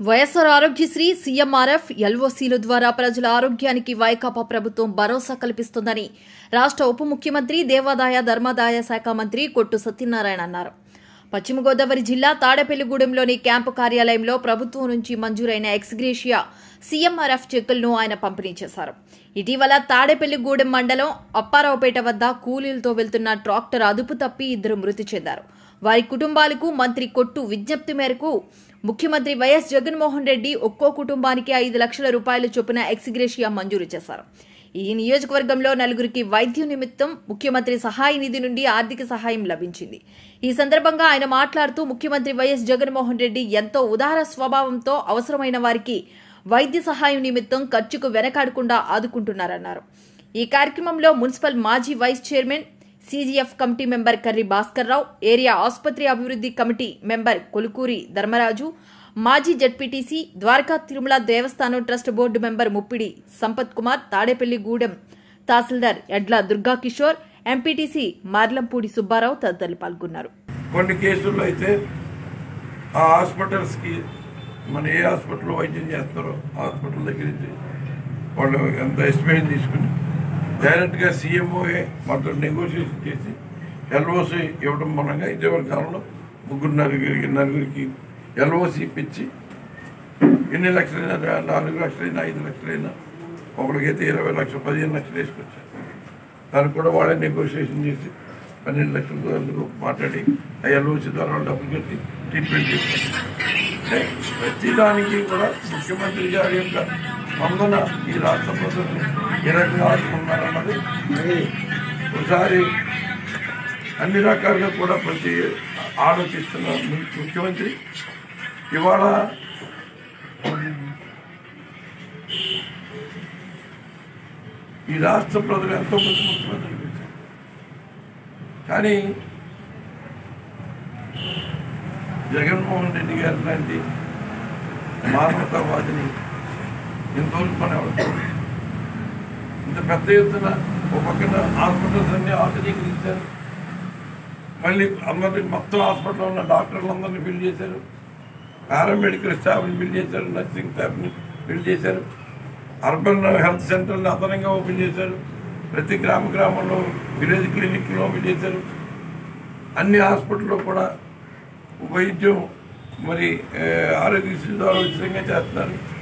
YSR Aarogyasri CMRF ఎల్ఓసీల ద్వారా ప్రజల ఆరోగ్యానికి వైకాపా ప్రభుత్వం భరోసా కల్పిస్తుందని రాష్ట్ర ఉప ముఖ్యమంత్రి దేవాదాయ ధర్మాదాయ శాఖ మంత్రి కొట్టు సత్యనారాయణ అన్నారు పశ్చిమ గోదావరి జిల్లా తాడేపల్లిగూడెంలోని క్యాంపు కార్యాలయంలో ప్రభుత్వం నుంచి మంజూరైన ఎక్స్గ్రేషియా సీఎంఆర్ఎఫ్ చెక్కులను ఆయన పంపిణీ చేశారు ఇటీవల తాడేపల్లిగూడెం మండలం అప్పారావుపేట వద్ద కూలీలతో వెళ్తున్న ట్రాక్టర్ అదుపు తప్పి ఇద్దరు మృతి చెందారు వారి కుటుంబాలకు మంత్రి కొట్టు విజ్ఞప్తి మేరకు ముఖ్యమంత్రి వైఎస్ జగన్మోహన్ రెడ్డి ఒక్కో కుటుంబానికి ఐదు లక్షల రూపాయల చొప్పున ఎక్స్గ్రేషియా మంజూరు చేశారు ఈ నియోజకవర్గంలో నలుగురికి వైద్యం నిమిత్తం ముఖ్యమంత్రి సహాయ నిధి నుండి ఆర్థిక సహాయం లభించింది ఈ సందర్భంగా ఆయన మాట్లాడుతూ ముఖ్యమంత్రి వైఎస్ జగన్మోహన్ రెడ్డి ఎంతో ఉదార స్వభావంతో అవసరమైన వారికి వైద్య సహాయం నిమిత్తం ఖర్చుకు వెనకాడకుండా ఆదుకుంటున్నారన్నారు ఈ కార్యక్రమంలో మున్సిపల్ మాజీ vice chairman CGF committee member Karri Bhaskar Rao area ఆసుపత్రి అభివృద్ధి కమిటీ మెంబర్ కొలుకూరి ధర్మరాజు మాజీ ZPTC Dwaraka Tirumala Devasthanam trust board member Muppidi Sampath Kumar Tadepalli Gudem tahsildar Edla Durga Kishore MPTC Marlampudi Subbarao తదితరులు పాల్గొన్నారు కొన్ని కేసుల్లో అయితే ఆ హాస్పిటల్స్కి మన ఏ హాస్పిటల్లో వైద్యం చేస్తారో ఆ హాస్పిటల్ దగ్గర నుంచి వాళ్ళు ఎంత ఎస్టిమేషన్ తీసుకుని డైరెక్ట్గా సీఎంఓఏ మొత్తం నెగోషియేషన్ చేసి ఎల్ఓసి ఇవ్వడం మూలంగా ఇటీవల కాలంలో ముగ్గురు నలుగురికి నలుగురికి ఎల్ఓసి ఇప్పించి ఎన్ని లక్షలైనా రా- నాలుగు లక్షలైనా ఐదు లక్షలైనా ఒకరికైతే ఇరవై లక్షలు పదిహేను లక్షలు వేసుకొచ్చారు దానికి కూడా వాళ్ళే నెగోషియేషన్ చేసి పన్నెండు లక్షల అందుకు మాట్లాడి ఆ ఎల్ఓసి ద్వారా వాళ్ళు డబ్బులు కట్టి ట్రీట్మెంట్ చేస్తారు అంటే ప్రతి దానికి కూడా ముఖ్యమంత్రి గారి యొక్క స్పందన ఈ రాష్ట్ర ప్రభుత్వం ఏ రకంగా ఆదుకున్నారన్నది ఒకసారి అన్ని రకాలుగా కూడా ప్రతి ఆలోచిస్తున్న ము- ముఖ్యమంత్రి ఇవాళ ఈ రాష్ట్ర ప్రజలు ఎంతో మంది ముఖ్యమంత్రులు చేశారు కానీ జగన్మోహన్ రెడ్డి గారి లాంటి మానవతావాదిని ఇంతవరకు మనం ఎవరు చూడలేదు. ఇంత పెద్ద ఎత్తున ఒక పక్కన హాస్పిటల్స్ అన్ని ఆధునీకరించారు మళ్ళీ అందరినీ మొత్తం హాస్పిటల్లో ఉన్న డాక్టర్లందరినీ బిల్ చేశారు పారామెడికల్ స్టాఫ్ని బిల్ చేశారు నర్సింగ్ స్టాఫ్ని బిల్ చేశారు అర్బన్ హెల్త్ సెంటర్ని అదనంగా ఓపెన్ చేశారు ప్రతి గ్రామ గ్రామంలో విలేజ్ క్లినిక్లు ఓపెన్ చేశారు అన్ని హాస్పిటల్లో కూడా వైద్యం మరి ఆ, ఆరోగ్యశ్రీ ద్వారా ఉచితంగా చేస్తున్నారు